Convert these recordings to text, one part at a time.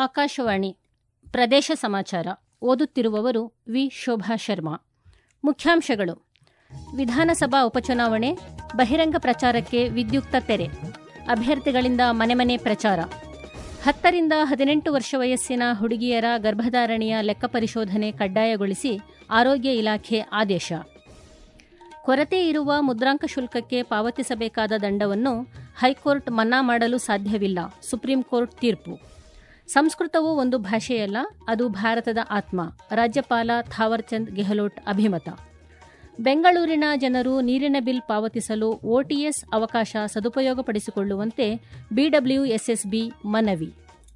ಆಕಾಶವಾಣಿ ಪ್ರದೇಶ ಸಮಾಚಾರ ಓದುತ್ತಿರುವವರು ವಿ ಶೋಭಾ ಶರ್ಮಾ ಮುಖ್ಯಾಂಶಗಳು ವಿಧಾನಸಭಾ ಉಪಚುನಾವಣೆ ಬಹಿರಂಗ ಪ್ರಚಾರಕ್ಕೆ ವಿದ್ಯುಕ್ತ ತೆರೆ ಅಭ್ಯರ್ಥಿಗಳಿಂದ ಮನೆ ಮನೆ ಪ್ರಚಾರ ಹತ್ತರಿಂದ ಹದಿನೆಂಟು ವರ್ಷ ವಯಸ್ಸಿನ ಹುಡುಗಿಯರ ಗರ್ಭಧಾರಣೆಯ ಲೆಕ್ಕ ಪರಿಶೋಧನೆ ಕಡ್ಡಾಯಗೊಳಿಸಿ ಆರೋಗ್ಯ ಇಲಾಖೆ ಆದೇಶ ಕೊರತೆ ಇರುವ ಮುದ್ರಾಂಕ ಶುಲ್ಕಕ್ಕೆ ಪಾವತಿಸಬೇಕಾದ ದಂಡವನ್ನು ಹೈಕೋರ್ಟ್ ಮನ್ನಾ ಮಾಡಲು ಸಾಧ್ಯವಿಲ್ಲ ಸುಪ್ರೀಂ ಕೋರ್ಟ್ ತೀರ್ಪು ಸಂಸ್ಕೃತವು ಒಂದು ಭಾಷೆಯಲ್ಲ ಅದು ಭಾರತದ ಆತ್ಮ ರಾಜ್ಯಪಾಲ ಥಾವರ್ಚಂದ್ ಗೆಹ್ಲೋಟ್ ಅಭಿಮತ ಬೆಂಗಳೂರಿನ ಜನರು ನೀರಿನ ಬಿಲ್ ಪಾವತಿಸಲು ಓಟಿಎಸ್ ಅವಕಾಶ ಸದುಪಯೋಗಪಡಿಸಿಕೊಳ್ಳುವಂತೆ ಬಿಡಬ್ಲ್ಯೂಎಸ್ಎಸ್ಬಿ ಮನವಿ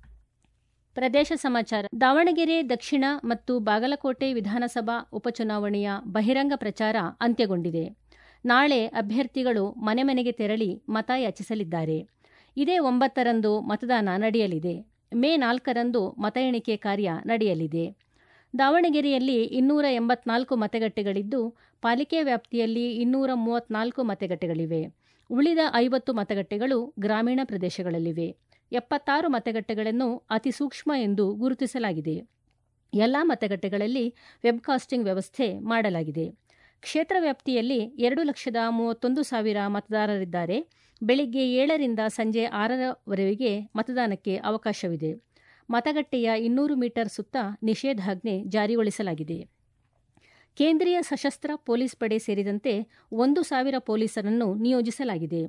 ಪ್ರದೇಶ ಸಮಾಚಾರ ದಾವಣಗೆರೆ ದಕ್ಷಿಣ ಮತ್ತು ಬಾಗಲಕೋಟೆ ವಿಧಾನಸಭಾ ಉಪಚುನಾವಣೆಯ ಬಹಿರಂಗ ಪ್ರಚಾರ ಅಂತ್ಯಗೊಂಡಿದೆ ನಾಳೆ ಅಭ್ಯರ್ಥಿಗಳು ಮನೆ ಮನೆಗೆ ತೆರಳಿ ಮತ ಯಾಚಿಸಲಿದ್ದಾರೆ ಇದೇ ಒಂಬತ್ತರಂದು ಮತದಾನ ನಡೆಯಲಿದೆ ಮೇ ನಾಲ್ಕರಂದು ಮತ ಎಣಿಕೆ ಕಾರ್ಯ ನಡೆಯಲಿದೆ ದಾವಣಗೆರೆಯಲ್ಲಿ ಇನ್ನೂರ ಎಂಬತ್ನಾಲ್ಕು ಮತಗಟ್ಟೆಗಳಿದ್ದು ಪಾಲಿಕೆ ವ್ಯಾಪ್ತಿಯಲ್ಲಿ ಇನ್ನೂರ ಮೂವತ್ನಾಲ್ಕು ಮತಗಟ್ಟೆಗಳಿವೆ ಉಳಿದ ಐವತ್ತು ಮತಗಟ್ಟೆಗಳು ಗ್ರಾಮೀಣ ಪ್ರದೇಶಗಳಲ್ಲಿವೆ ಎಪ್ಪತ್ತಾರು ಮತಗಟ್ಟೆಗಳನ್ನು ಅತಿ ಸೂಕ್ಷ್ಮ ಎಂದು ಗುರುತಿಸಲಾಗಿದೆ ಎಲ್ಲ ಮತಗಟ್ಟೆಗಳಲ್ಲಿ ವೆಬ್ಕಾಸ್ಟಿಂಗ್ ವ್ಯವಸ್ಥೆ ಮಾಡಲಾಗಿದೆ ಕ್ಷೇತ್ರ ವ್ಯಾಪ್ತಿಯಲ್ಲಿ ಎರಡು ಲಕ್ಷದ ಮೂವತ್ತೊಂದು ಸಾವಿರ ಮತದಾರರಿದ್ದಾರೆ ಬೆಳಿಗ್ಗೆ ಏಳರಿಂದ ಸಂಜೆ ಆರರವರೆಗೆ ಮತದಾನಕ್ಕೆ ಅವಕಾಶವಿದೆ ಮತಗಟ್ಟೆಯ ಇನ್ನೂರು ಮೀಟರ್ ಸುತ್ತ ನಿಷೇಧಾಜ್ಞೆ ಜಾರಿಗೊಳಿಸಲಾಗಿದೆ ಕೇಂದ್ರೀಯ ಸಶಸ್ತ್ರ ಪೊಲೀಸ್ ಪಡೆ ಸೇರಿದಂತೆ ಒಂದು ಸಾವಿರ ಪೊಲೀಸರನ್ನು ನಿಯೋಜಿಸಲಾಗಿದೆ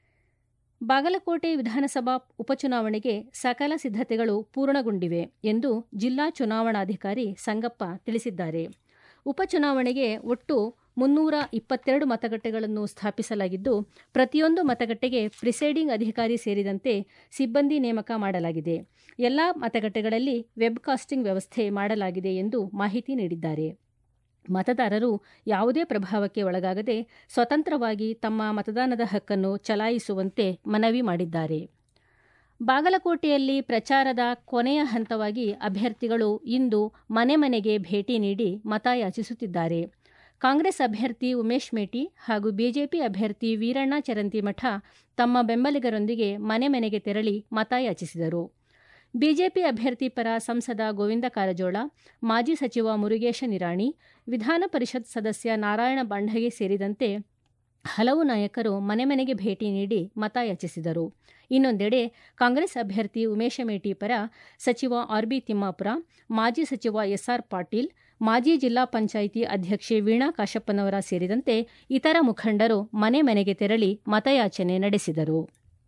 ಬಾಗಲಕೋಟೆ ವಿಧಾನಸಭಾ ಉಪಚುನಾವಣೆಗೆ ಸಕಲ ಸಿದ್ಧತೆಗಳು ಪೂರ್ಣಗೊಂಡಿವೆ ಎಂದು ಜಿಲ್ಲಾ ಚುನಾವಣಾಧಿಕಾರಿ ಸಂಗಪ್ಪ ತಿಳಿಸಿದ್ದಾರೆ ಉಪಚುನಾವಣೆಗೆ ಒಟ್ಟು ಮುನ್ನೂರ ಇಪ್ಪತ್ತೆರಡು ಮತಗಟ್ಟೆಗಳನ್ನು ಸ್ಥಾಪಿಸಲಾಗಿದ್ದು ಪ್ರತಿಯೊಂದು ಮತಗಟ್ಟೆಗೆ ಪ್ರಿಸೈಡಿಂಗ್ ಅಧಿಕಾರಿ ಸೇರಿದಂತೆ ಸಿಬ್ಬಂದಿ ನೇಮಕ ಮಾಡಲಾಗಿದೆ ಎಲ್ಲ ಮತಗಟ್ಟೆಗಳಲ್ಲಿ ವೆಬ್ಕಾಸ್ಟಿಂಗ್ ವ್ಯವಸ್ಥೆ ಮಾಡಲಾಗಿದೆ ಎಂದು ಮಾಹಿತಿ ನೀಡಿದ್ದಾರೆ ಮತದಾರರು ಯಾವುದೇ ಪ್ರಭಾವಕ್ಕೆ ಒಳಗಾಗದೆ ಸ್ವತಂತ್ರವಾಗಿ ತಮ್ಮ ಮತದಾನದ ಹಕ್ಕನ್ನು ಚಲಾಯಿಸುವಂತೆ ಮನವಿ ಮಾಡಿದ್ದಾರೆ ಬಾಗಲಕೋಟೆಯಲ್ಲಿ ಪ್ರಚಾರದ ಕೊನೆಯ ಹಂತವಾಗಿ ಅಭ್ಯರ್ಥಿಗಳು ಇಂದು ಮನೆ ಮನೆಗೆ ಭೇಟಿ ನೀಡಿ ಮತ ಯಾಚಿಸುತ್ತಿದ್ದಾರೆ ಕಾಂಗ್ರೆಸ್ ಅಭ್ಯರ್ಥಿ ಉಮೇಶ್ ಮೇಟಿ ಹಾಗೂ ಬಿಜೆಪಿ ಅಭ್ಯರ್ಥಿ ವೀರಣ್ಣ ಚರಂತಿಮಠ ತಮ್ಮ ಬೆಂಬಲಿಗರೊಂದಿಗೆ ಮನೆ ಮನೆಗೆ ತೆರಳಿ ಮತ ಯಾಚಿಸಿದರು ಬಿಜೆಪಿ ಅಭ್ಯರ್ಥಿ ಪರ ಸಂಸದ ಗೋವಿಂದ ಕಾರಜೋಳ ಮಾಜಿ ಸಚಿವ ಮುರುಗೇಶ ನಿರಾಣಿ ವಿಧಾನ ಪರಿಷತ್ ಸದಸ್ಯ ನಾರಾಯಣ ಬಾಂಢಗೆ ಸೇರಿದಂತೆ ಹಲವು ನಾಯಕರು ಮನೆ ಮನೆಗೆ ಭೇಟಿ ನೀಡಿ ಮತ ಯಾಚಿಸಿದರು ಇನ್ನೊಂದೆಡೆ ಕಾಂಗ್ರೆಸ್ ಅಭ್ಯರ್ಥಿ ಉಮೇಶ ಮೇಟಿ ಪರ ಸಚಿವ ಆರ್ಬಿ ತಿಮ್ಮಾಪುರ ಮಾಜಿ ಸಚಿವ ಎಸ್ಆರ್ ಪಾಟೀಲ್ ಮಾಜಿ ಜಿಲ್ಲಾ ಪಂಚಾಯಿತಿ ಅಧ್ಯಕ್ಷೆ ವೀಣಾ ಕಾಶಪ್ಪನವರ ಸೇರಿದಂತೆ ಇತರ ಮುಖಂಡರು ಮನೆ ಮನೆಗೆ ತೆರಳಿ ಮತಯಾಚನೆ ನಡೆಸಿದರು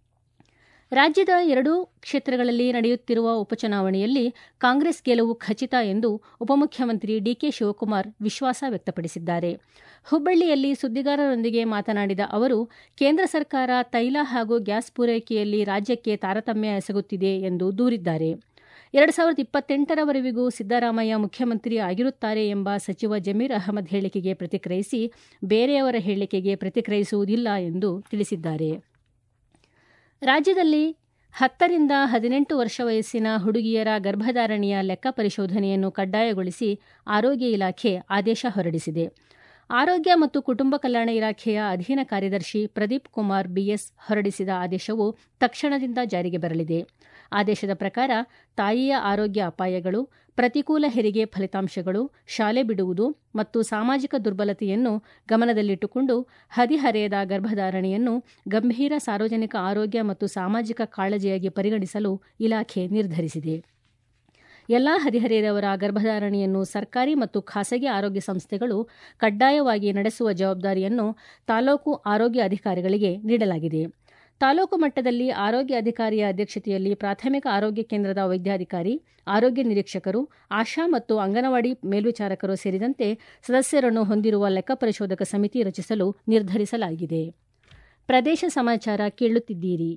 ರಾಜ್ಯದ ಎರಡೂ ಕ್ಷೇತ್ರಗಳಲ್ಲಿ ನಡೆಯುತ್ತಿರುವ ಉಪಚುನಾವಣೆಯಲ್ಲಿ ಕಾಂಗ್ರೆಸ್ ಗೆಲುವು ಖಚಿತ ಎಂದು ಉಪಮುಖ್ಯಮಂತ್ರಿ ಡಿಕೆ ಶಿವಕುಮಾರ್ ವಿಶ್ವಾಸ ವ್ಯಕ್ತಪಡಿಸಿದ್ದಾರೆ ಹುಬ್ಬಳ್ಳಿಯಲ್ಲಿ ಸುದ್ದಿಗಾರರೊಂದಿಗೆ ಮಾತನಾಡಿದ ಅವರು ಕೇಂದ್ರ ಸರ್ಕಾರ ತೈಲ ಹಾಗೂ ಗ್ಯಾಸ್ ಪೂರೈಕೆಯಲ್ಲಿ ರಾಜ್ಯಕ್ಕೆ ತಾರತಮ್ಯ ಎಸಗುತ್ತಿದೆ ಎಂದು ದೂರಿದ್ದಾರೆ ಎರಡು ಸಾವಿರದ ಇಪ್ಪತ್ತೆಂಟರವರೆವಿಗೂ ಸಿದ್ದರಾಮಯ್ಯ ಮುಖ್ಯಮಂತ್ರಿ ಆಗಿರುತ್ತಾರೆ ಎಂಬ ಸಚಿವ ಜಮೀರ್ ಅಹಮದ್ ಹೇಳಿಕೆಗೆ ಪ್ರತಿಕ್ರಿಯಿಸಿ ಬೇರೆಯವರ ಹೇಳಿಕೆಗೆ ಪ್ರತಿಕ್ರಿಯಿಸುವುದಿಲ್ಲ ಎಂದು ತಿಳಿಸಿದ್ದಾರೆ ರಾಜ್ಯದಲ್ಲಿ ಹತ್ತರಿಂದ ಹದಿನೆಂಟು ವರ್ಷ ವಯಸ್ಸಿನ ಹುಡುಗಿಯರ ಗರ್ಭಧಾರಣೆಯ ಲೆಕ್ಕ ಪರಿಶೋಧನೆಯನ್ನು ಕಡ್ಡಾಯಗೊಳಿಸಿ ಆರೋಗ್ಯ ಇಲಾಖೆ ಆದೇಶ ಹೊರಡಿಸಿದೆ ಆರೋಗ್ಯ ಮತ್ತು ಕುಟುಂಬ ಕಲ್ಯಾಣ ಇಲಾಖೆಯ ಅಧೀನ ಕಾರ್ಯದರ್ಶಿ ಪ್ರದೀಪ್ ಕುಮಾರ್ ಬಿಎಸ್ ಹೊರಡಿಸಿದ ಆದೇಶವು ತಕ್ಷಣದಿಂದ ಜಾರಿಗೆ ಬರಲಿದೆ ಆದೇಶದ ಪ್ರಕಾರ ತಾಯಿಯ ಆರೋಗ್ಯ ಅಪಾಯಗಳು ಪ್ರತಿಕೂಲ ಹೆರಿಗೆ ಫಲಿತಾಂಶಗಳು ಶಾಲೆ ಬಿಡುವುದು ಮತ್ತು ಸಾಮಾಜಿಕ ದುರ್ಬಲತೆಯನ್ನು ಗಮನದಲ್ಲಿಟ್ಟುಕೊಂಡು ಹದಿಹರೆಯದ ಗರ್ಭಧಾರಣೆಯನ್ನು ಗಂಭೀರ ಸಾರ್ವಜನಿಕ ಆರೋಗ್ಯ ಮತ್ತು ಸಾಮಾಜಿಕ ಕಾಳಜಿಯಾಗಿ ಪರಿಗಣಿಸಲು ಇಲಾಖೆ ನಿರ್ಧರಿಸಿದೆ ಎಲ್ಲಾ ಹದಿಹರೆಯದವರ ಗರ್ಭಧಾರಣೆಯನ್ನು ಸರ್ಕಾರಿ ಮತ್ತು ಖಾಸಗಿ ಆರೋಗ್ಯ ಸಂಸ್ಥೆಗಳು ಕಡ್ಡಾಯವಾಗಿ ನಡೆಸುವ ಜವಾಬ್ದಾರಿಯನ್ನು ತಾಲೂಕು ಆರೋಗ್ಯ ಅಧಿಕಾರಿಗಳಿಗೆ ನೀಡಲಾಗಿದೆ ತಾಲೂಕು ಮಟ್ಟದಲ್ಲಿ ಆರೋಗ್ಯ ಅಧಿಕಾರಿಯ ಅಧ್ಯಕ್ಷತೆಯಲ್ಲಿ ಪ್ರಾಥಮಿಕ ಆರೋಗ್ಯ ಕೇಂದ್ರದ ವೈದ್ಯಾಧಿಕಾರಿ ಆರೋಗ್ಯ ನಿರೀಕ್ಷಕರು ಆಶಾ ಮತ್ತು ಅಂಗನವಾಡಿ ಮೇಲ್ವಿಚಾರಕರು ಸೇರಿದಂತೆ ಸದಸ್ಯರನ್ನು ಹೊಂದಿರುವ ಲೆಕ್ಕ ಪರಿಶೋಧಕ ಸಮಿತಿ ರಚಿಸಲು ನಿರ್ಧರಿಸಲಾಗಿದೆ ಪ್ರದೇಶ ಸಮಾಚಾರ ಕೇಳುತ್ತಿದ್ದೀರಿ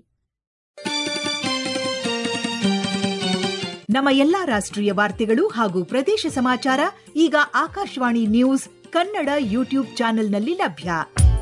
ನಮ್ಮ ಎಲ್ಲಾ ರಾಷ್ಟ್ರೀಯ ವಾರ್ತೆಗಳು ಹಾಗೂ ಪ್ರದೇಶ ಸಮಾಚಾರ ಈಗ ಆಕಾಶವಾಣಿ ನ್ಯೂಸ್ ಕನ್ನಡ ಯೂಟ್ಯೂಬ್ ಚಾನೆಲ್ನಲ್ಲಿ ಲಭ್ಯ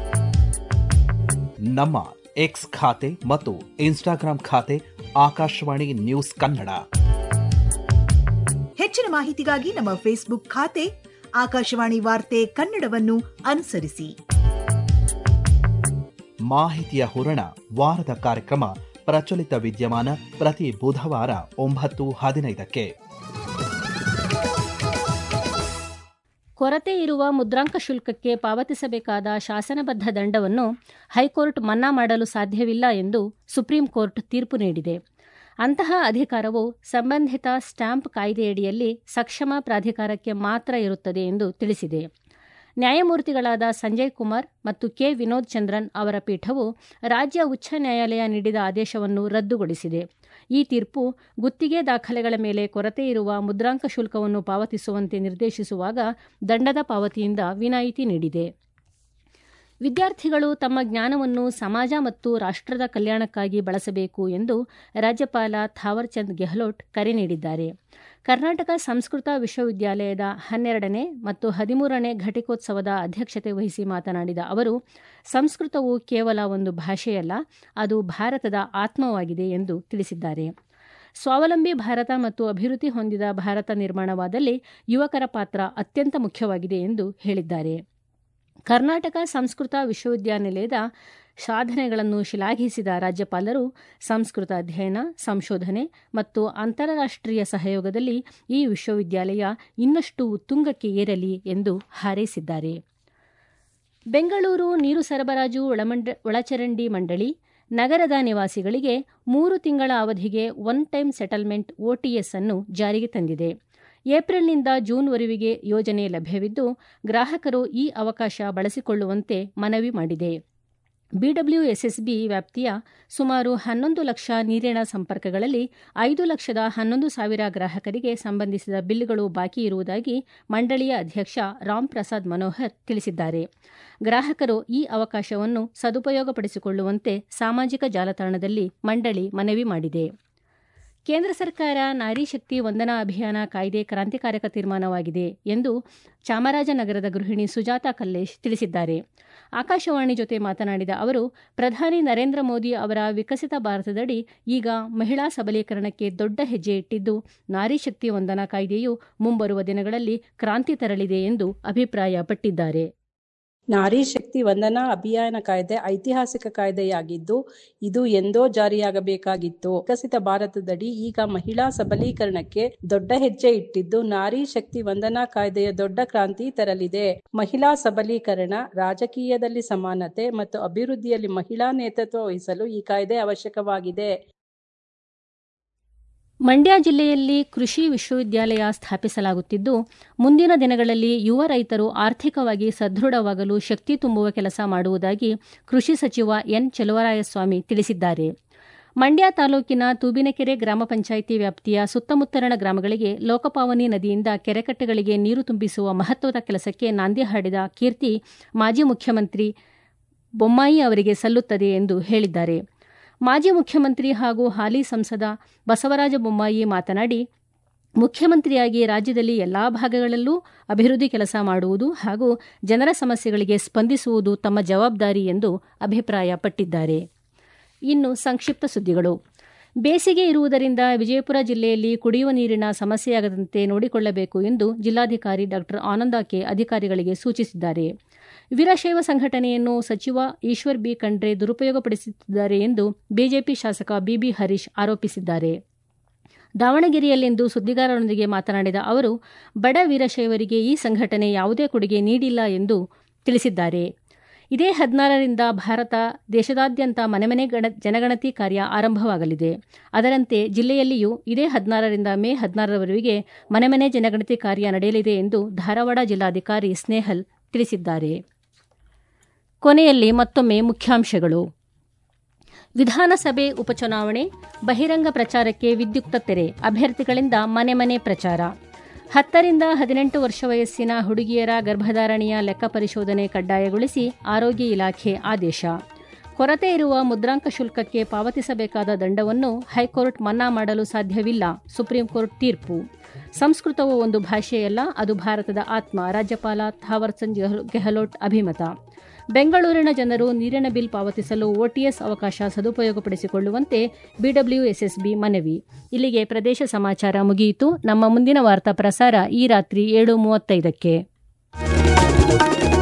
ನಮ್ಮ ಎಕ್ಸ್ ಖಾತೆ ಮತ್ತು ಇನ್ಸ್ಟಾಗ್ರಾಂ ಖಾತೆ ಆಕಾಶವಾಣಿ ನ್ಯೂಸ್ ಕನ್ನಡ ಹೆಚ್ಚಿನ ಮಾಹಿತಿಗಾಗಿ ನಮ್ಮ ಫೇಸ್ಬುಕ್ ಖಾತೆ ಆಕಾಶವಾಣಿ ವಾರ್ತೆ ಕನ್ನಡವನ್ನು ಅನುಸರಿಸಿ ಮಾಹಿತಿಯ ಹೂರಣ ವಾರದ ಕಾರ್ಯಕ್ರಮ ಪ್ರಚಲಿತ ವಿದ್ಯಮಾನ ಪ್ರತಿ ಬುಧವಾರ ಒಂಬತ್ತು ಹದಿನೈದಕ್ಕೆ ಕೊರತೆ ಇರುವ ಮುದ್ರಾಂಕ ಶುಲ್ಕಕ್ಕೆ ಪಾವತಿಸಬೇಕಾದ ಶಾಸನಬದ್ಧ ದಂಡವನ್ನು ಹೈಕೋರ್ಟ್ ಮನ್ನಾ ಮಾಡಲು ಸಾಧ್ಯವಿಲ್ಲ ಎಂದು ಸುಪ್ರೀಂ ಕೋರ್ಟ್ ತೀರ್ಪು ನೀಡಿದೆ ಅಂತಹ ಅಧಿಕಾರವು ಸಂಬಂಧಿತ ಸ್ಟ್ಯಾಂಪ್ ಕಾಯ್ದೆಯಡಿಯಲ್ಲಿ ಸಕ್ಷಮ ಪ್ರಾಧಿಕಾರಕ್ಕೆ ಮಾತ್ರ ಇರುತ್ತದೆ ಎಂದು ತಿಳಿಸಿದೆ ನ್ಯಾಯಮೂರ್ತಿಗಳಾದ ಸಂಜಯ್ ಕುಮಾರ್ ಮತ್ತು ಕೆ ವಿನೋದ್ ಚಂದ್ರನ್ ಅವರ ಪೀಠವು ರಾಜ್ಯ ಉಚ್ಚ ನ್ಯಾಯಾಲಯ ನೀಡಿದ ಆದೇಶವನ್ನು ರದ್ದುಗೊಳಿಸಿದೆ ಈ ತೀರ್ಪು ಗುತ್ತಿಗೆ ದಾಖಲೆಗಳ ಮೇಲೆ ಕೊರತೆ ಇರುವ ಮುದ್ರಾಂಕ ಶುಲ್ಕವನ್ನು ಪಾವತಿಸುವಂತೆ ನಿರ್ದೇಶಿಸುವಾಗ ದಂಡದ ಪಾವತಿಯಿಂದ ವಿನಾಯಿತಿ ನೀಡಿದೆ ವಿದ್ಯಾರ್ಥಿಗಳು ತಮ್ಮ ಜ್ಞಾನವನ್ನು ಸಮಾಜ ಮತ್ತು ರಾಷ್ಟ್ರದ ಕಲ್ಯಾಣಕ್ಕಾಗಿ ಬಳಸಬೇಕು ಎಂದು ರಾಜ್ಯಪಾಲ ಥಾವರ್ಚಂದ್ ಗೆಹ್ಲೋಟ್ ಕರೆ ನೀಡಿದ್ದಾರೆ ಕರ್ನಾಟಕ ಸಂಸ್ಕೃತ ವಿಶ್ವವಿದ್ಯಾಲಯದ ಹನ್ನೆರಡನೇ ಮತ್ತು ಹದಿಮೂರನೇ ಘಟಿಕೋತ್ಸವದ ಅಧ್ಯಕ್ಷತೆ ವಹಿಸಿ ಮಾತನಾಡಿದ ಅವರು ಸಂಸ್ಕೃತವು ಕೇವಲ ಒಂದು ಭಾಷೆಯಲ್ಲ ಅದು ಭಾರತದ ಆತ್ಮವಾಗಿದೆ ಎಂದು ತಿಳಿಸಿದ್ದಾರೆ ಸ್ವಾವಲಂಬಿ ಭಾರತ ಮತ್ತು ಅಭಿವೃದ್ಧಿ ಹೊಂದಿದ ಭಾರತ ನಿರ್ಮಾಣವಾದಲ್ಲಿ ಯುವಕರ ಪಾತ್ರ ಅತ್ಯಂತ ಮುಖ್ಯವಾಗಿದೆ ಎಂದು ಹೇಳಿದ್ದಾರೆ ಕರ್ನಾಟಕ ಸಂಸ್ಕೃತ ವಿಶ್ವವಿದ್ಯಾನಿಲಯದ ಸಾಧನೆಗಳನ್ನು ಶ್ಲಾಘಿಸಿದ ರಾಜ್ಯಪಾಲರು ಸಂಸ್ಕೃತ ಅಧ್ಯಯನ ಸಂಶೋಧನೆ ಮತ್ತು ಅಂತಾರಾಷ್ಟ್ರೀಯ ಸಹಯೋಗದಲ್ಲಿ ಈ ವಿಶ್ವವಿದ್ಯಾಲಯ ಇನ್ನಷ್ಟು ಉತ್ತುಂಗಕ್ಕೆ ಏರಲಿ ಎಂದು ಹಾರೈಸಿದ್ದಾರೆ ಬೆಂಗಳೂರು ನೀರು ಸರಬರಾಜು ಒಳಮಂಡ ಒಳಚರಂಡಿ ಮಂಡಳಿ ನಗರದ ನಿವಾಸಿಗಳಿಗೆ ಮೂರು ತಿಂಗಳ ಅವಧಿಗೆ ಒನ್ ಟೈಮ್ ಸೆಟಲ್ಮೆಂಟ್ ಒಟಿಎಸ್ ಅನ್ನು ಜಾರಿಗೆ ತಂದಿದೆ ಏಪ್ರಿಲ್ನಿಂದ ಜೂನ್ವರೆವಿಗೆ ಯೋಜನೆ ಲಭ್ಯವಿದ್ದು ಗ್ರಾಹಕರು ಈ ಅವಕಾಶ ಬಳಸಿಕೊಳ್ಳುವಂತೆ ಮನವಿ ಮಾಡಿದೆ ಬಿಡಬ್ಲ್ಯೂಎಸ್ಎಸ್ಬಿ ವ್ಯಾಪ್ತಿಯ ಸುಮಾರು ಹನ್ನೊಂದು ಲಕ್ಷ ನೀರಿನ ಸಂಪರ್ಕಗಳಲ್ಲಿ ಐದು ಲಕ್ಷದ ಹನ್ನೊಂದು ಸಾವಿರ ಗ್ರಾಹಕರಿಗೆ ಸಂಬಂಧಿಸಿದ ಬಿಲ್ಗಳು ಬಾಕಿ ಇರುವುದಾಗಿ ಮಂಡಳಿಯ ಅಧ್ಯಕ್ಷ ರಾಮ್ ಪ್ರಸಾದ್ ಮನೋಹರ್ ತಿಳಿಸಿದ್ದಾರೆ ಗ್ರಾಹಕರು ಈ ಅವಕಾಶವನ್ನು ಸದುಪಯೋಗಪಡಿಸಿಕೊಳ್ಳುವಂತೆ ಸಾಮಾಜಿಕ ಜಾಲತಾಣದಲ್ಲಿ ಮಂಡಳಿ ಮನವಿ ಮಾಡಿದೆ ಕೇಂದ್ರ ಸರ್ಕಾರ ನಾರಿ ಶಕ್ತಿ ವಂದನಾ ಅಭಿಯಾನ ಕಾಯ್ದೆ ಕ್ರಾಂತಿಕಾರಕ ತೀರ್ಮಾನವಾಗಿದೆ ಎಂದು ಚಾಮರಾಜನಗರದ ಗೃಹಿಣಿ ಸುಜಾತಾ ಕಲ್ಲೇಶ್ ತಿಳಿಸಿದ್ದಾರೆ ಆಕಾಶವಾಣಿ ಜೊತೆ ಮಾತನಾಡಿದ ಅವರು ಪ್ರಧಾನಿ ನರೇಂದ್ರ ಮೋದಿ ಅವರ ವಿಕಸಿತ ಭಾರತದಡಿ ಈಗ ಮಹಿಳಾ ಸಬಲೀಕರಣಕ್ಕೆ ದೊಡ್ಡ ಹೆಜ್ಜೆ ಇಟ್ಟಿದ್ದು ನಾರಿ ಶಕ್ತಿ ವಂದನಾ ಕಾಯ್ದೆಯು ಮುಂಬರುವ ದಿನಗಳಲ್ಲಿ ಕ್ರಾಂತಿ ತರಲಿದೆ ಎಂದು ಅಭಿಪ್ರಾಯಪಟ್ಟಿದ್ದಾರೆ ನಾರಿ ಶಕ್ತಿ ವಂದನಾ ಅಭಿಯಾನ ಕಾಯ್ದೆ ಐತಿಹಾಸಿಕ ಕಾಯ್ದೆಯಾಗಿದ್ದು ಇದು ಎಂದೋ ಜಾರಿಯಾಗಬೇಕಾಗಿತ್ತು ವಿಕಸಿತ ಭಾರತದಡಿ ಈಗ ಮಹಿಳಾ ಸಬಲೀಕರಣಕ್ಕೆ ದೊಡ್ಡ ಹೆಜ್ಜೆ ಇಟ್ಟಿದ್ದು ನಾರಿ ಶಕ್ತಿ ವಂದನಾ ಕಾಯ್ದೆಯ ದೊಡ್ಡ ಕ್ರಾಂತಿ ತರಲಿದೆ ಮಹಿಳಾ ಸಬಲೀಕರಣ ರಾಜಕೀಯದಲ್ಲಿ ಸಮಾನತೆ ಮತ್ತು ಅಭಿವೃದ್ಧಿಯಲ್ಲಿ ಮಹಿಳಾ ನೇತೃತ್ವ ವಹಿಸಲು ಈ ಕಾಯ್ದೆ ಅವಶ್ಯಕವಾಗಿದೆ ಮಂಡ್ಯ ಜಿಲ್ಲೆಯಲ್ಲಿ ಕೃಷಿ ವಿಶ್ವವಿದ್ಯಾಲಯ ಸ್ಥಾಪಿಸಲಾಗುತ್ತಿದ್ದು ಮುಂದಿನ ದಿನಗಳಲ್ಲಿ ಯುವ ರೈತರು ಆರ್ಥಿಕವಾಗಿ ಸದೃಢವಾಗಲು ಶಕ್ತಿ ತುಂಬುವ ಕೆಲಸ ಮಾಡುವುದಾಗಿ ಕೃಷಿ ಸಚಿವ ಎನ್ ಚೆಲುವರಾಯಸ್ವಾಮಿ ತಿಳಿಸಿದ್ದಾರೆ ಮಂಡ್ಯ ತಾಲೂಕಿನ ತೂಬಿನಕೆರೆ ಗ್ರಾಮ ಪಂಚಾಯಿತಿ ವ್ಯಾಪ್ತಿಯ ಸುತ್ತಮುತ್ತಲಿನ ಗ್ರಾಮಗಳಿಗೆ ಲೋಕಪಾವನಿ ನದಿಯಿಂದ ಕೆರೆಕಟ್ಟೆಗಳಿಗೆ ನೀರು ತುಂಬಿಸುವ ಮಹತ್ವದ ಕೆಲಸಕ್ಕೆ ನಾಂದಿ ಹಾಡಿದ ಕೀರ್ತಿ ಮಾಜಿ ಮುಖ್ಯಮಂತ್ರಿ ಬೊಮ್ಮಾಯಿ ಅವರಿಗೆ ಸಲ್ಲುತ್ತದೆ ಎಂದು ಹೇಳಿದ್ದಾರೆ ಮಾಜಿ ಮುಖ್ಯಮಂತ್ರಿ ಹಾಗೂ ಹಾಲಿ ಸಂಸದ ಬಸವರಾಜ ಬೊಮ್ಮಾಯಿ ಮಾತನಾಡಿ ಮುಖ್ಯಮಂತ್ರಿಯಾಗಿ ರಾಜ್ಯದಲ್ಲಿ ಎಲ್ಲಾ ಭಾಗಗಳಲ್ಲೂ ಅಭಿವೃದ್ಧಿ ಕೆಲಸ ಮಾಡುವುದು ಹಾಗೂ ಜನರ ಸಮಸ್ಯೆಗಳಿಗೆ ಸ್ಪಂದಿಸುವುದು ತಮ್ಮ ಜವಾಬ್ದಾರಿ ಎಂದು ಅಭಿಪ್ರಾಯಪಟ್ಟಿದ್ದಾರೆ ಇನ್ನು ಸಂಕ್ಷಿಪ್ತ ಸುದ್ದಿಗಳು ಬೇಸಿಗೆ ಇರುವುದರಿಂದ ವಿಜಯಪುರ ಜಿಲ್ಲೆಯಲ್ಲಿ ಕುಡಿಯುವ ನೀರಿನ ಸಮಸ್ಯೆಯಾಗದಂತೆ ನೋಡಿಕೊಳ್ಳಬೇಕು ಎಂದು ಜಿಲ್ಲಾಧಿಕಾರಿ ಡಾ ಆನಂದಕ್ಕೆ ಅಧಿಕಾರಿಗಳಿಗೆ ಸೂಚಿಸಿದ್ದಾರೆ ವೀರಶೈವ ಸಂಘಟನೆಯನ್ನು ಸಚಿವ ಈಶ್ವರ್ ಬಿ ಖಂಡ್ರೆ ದುರುಪಯೋಗಪಡಿಸುತ್ತಿದ್ದಾರೆ ಎಂದು ಬಿಜೆಪಿ ಶಾಸಕ ಬಿಬಿ ಹರೀಶ್ ಆರೋಪಿಸಿದ್ದಾರೆ ದಾವಣಗೆರೆಯಲ್ಲಿಂದು ಸುದ್ದಿಗಾರರೊಂದಿಗೆ ಮಾತನಾಡಿದ ಅವರು ಬಡ ವೀರಶೈವರಿಗೆ ಈ ಸಂಘಟನೆ ಯಾವುದೇ ಕೊಡುಗೆ ನೀಡಿಲ್ಲ ಎಂದು ತಿಳಿಸಿದ್ದಾರೆ ಇದೇ ಹದಿನಾರರಿಂದ ಭಾರತ ದೇಶದಾದ್ಯಂತ ಮನೆಮನೆ ಗಣ ಜನಗಣತಿ ಕಾರ್ಯ ಆರಂಭವಾಗಲಿದೆ ಅದರಂತೆ ಜಿಲ್ಲೆಯಲ್ಲಿಯೂ ಇದೇ ಹದಿನಾರರಿಂದ ಮೇ ಹದಿನಾರರವರೆಗೆ ಮನೆಮನೆ ಜನಗಣತಿ ಕಾರ್ಯ ನಡೆಯಲಿದೆ ಎಂದು ಧಾರವಾಡ ಜಿಲ್ಲಾಧಿಕಾರಿ ಸ್ನೇಹಲ್ ತಿಳಿಸಿದ್ದಾರೆ ಕೊನೆಯಲ್ಲಿ ಮತ್ತೊಮ್ಮೆ ಮುಖ್ಯಾಂಶಗಳು ವಿಧಾನಸಭೆ ಉಪಚುನಾವಣೆ ಬಹಿರಂಗ ಪ್ರಚಾರಕ್ಕೆ ವಿದ್ಯುಕ್ತ ತೆರೆ ಅಭ್ಯರ್ಥಿಗಳಿಂದ ಮನೆ ಮನೆ ಪ್ರಚಾರ ಹತ್ತರಿಂದ ಹದಿನೆಂಟು ವರ್ಷ ವಯಸ್ಸಿನ ಹುಡುಗಿಯರ ಗರ್ಭಧಾರಣೆಯ ಲೆಕ್ಕ ಪರಿಶೋಧನೆ ಕಡ್ಡಾಯಗೊಳಿಸಿ ಆರೋಗ್ಯ ಇಲಾಖೆ ಆದೇಶ ಕೊರತೆ ಇರುವ ಮುದ್ರಾಂಕ ಶುಲ್ಕಕ್ಕೆ ಪಾವತಿಸಬೇಕಾದ ದಂಡವನ್ನು ಹೈಕೋರ್ಟ್ ಮನ್ನಾ ಮಾಡಲು ಸಾಧ್ಯವಿಲ್ಲ ಸುಪ್ರೀಂ ಕೋರ್ಟ್ ತೀರ್ಪು ಸಂಸ್ಕೃತವು ಒಂದು ಭಾಷೆಯಲ್ಲ ಅದು ಭಾರತದ ಆತ್ಮ ರಾಜ್ಯಪಾಲ ಥಾವರ್ಚಂದ್ ಗೆಹ್ಲೋಟ್ ಅಭಿಮತ ಬೆಂಗಳೂರಿನ ಜನರು ನೀರಿನ ಬಿಲ್ ಪಾವತಿಸಲು ಒಟಿಎಸ್ ಅವಕಾಶ ಸದುಪಯೋಗಪಡಿಸಿಕೊಳ್ಳುವಂತೆ ಬಿಡಬ್ಲ್ಯೂಎಸ್ಎಸ್ಬಿ ಮನವಿ ಇಲ್ಲಿಗೆ ಪ್ರದೇಶ ಸಮಾಚಾರ ಮುಗಿಯಿತು ನಮ್ಮ ಮುಂದಿನ ವಾರ್ತಾ ಪ್ರಸಾರ ಈ ರಾತ್ರಿ ಏಳು ಮೂವತ್ತೈದಕ್ಕೆ